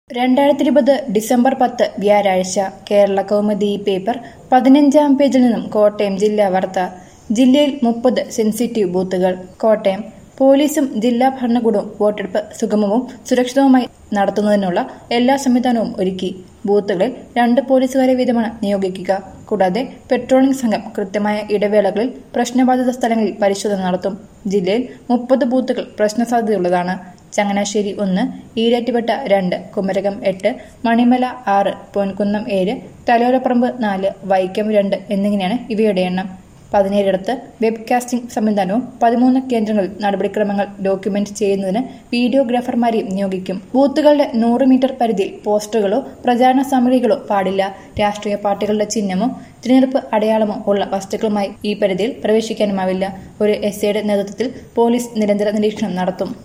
രണ്ടായിരത്തി ഇരുപത് ഡിസംബർ പത്ത് വ്യാഴാഴ്ച കേരള കൗമുദി പേപ്പർ പതിനഞ്ചാം പേജിൽ നിന്നും കോട്ടയം ജില്ലാ വാർത്ത ജില്ലയിൽ മുപ്പത് സെൻസിറ്റീവ് ബൂത്തുകൾ കോട്ടയം പോലീസും ജില്ലാ ഭരണകൂടവും വോട്ടെടുപ്പ് സുഗമവും സുരക്ഷിതവുമായി നടത്തുന്നതിനുള്ള എല്ലാ സംവിധാനവും ഒരുക്കി ബൂത്തുകളിൽ രണ്ട് പോലീസുകാരെ വീതമാണ് നിയോഗിക്കുക കൂടാതെ പെട്രോളിംഗ് സംഘം കൃത്യമായ ഇടവേളകളിൽ പ്രശ്നബാധിത സ്ഥലങ്ങളിൽ പരിശോധന നടത്തും ജില്ലയിൽ മുപ്പത് ബൂത്തുകൾ പ്രശ്നസാധ്യതയുള്ളതാണ് ചങ്ങനാശ്ശേരി ഒന്ന് ഈരാറ്റുപേട്ട രണ്ട് കുമരകം എട്ട് മണിമല ആറ് പൊൻകുന്നം ഏഴ് തലോലപ്പറമ്പ് നാല് വൈക്കം രണ്ട് എന്നിങ്ങനെയാണ് ഇവയുടെ എണ്ണം പതിനേഴിടത്ത് വെബ് കാസ്റ്റിംഗ് സംവിധാനവും പതിമൂന്ന് കേന്ദ്രങ്ങളിൽ നടപടിക്രമങ്ങൾ ഡോക്യുമെന്റ് ചെയ്യുന്നതിന് വീഡിയോഗ്രാഫർമാരെയും നിയോഗിക്കും ബൂത്തുകളുടെ നൂറ് മീറ്റർ പരിധിയിൽ പോസ്റ്ററുകളോ പ്രചാരണ സാമഗ്രികളോ പാടില്ല രാഷ്ട്രീയ പാർട്ടികളുടെ ചിഹ്നമോ തിരഞ്ഞെടുപ്പ് അടയാളമോ ഉള്ള വസ്തുക്കളുമായി ഈ പരിധിയിൽ പ്രവേശിക്കാനുമാവില്ല ഒരു എസ് ഐയുടെ നേതൃത്വത്തിൽ പോലീസ് നിരന്തര നിരീക്ഷണം നടത്തും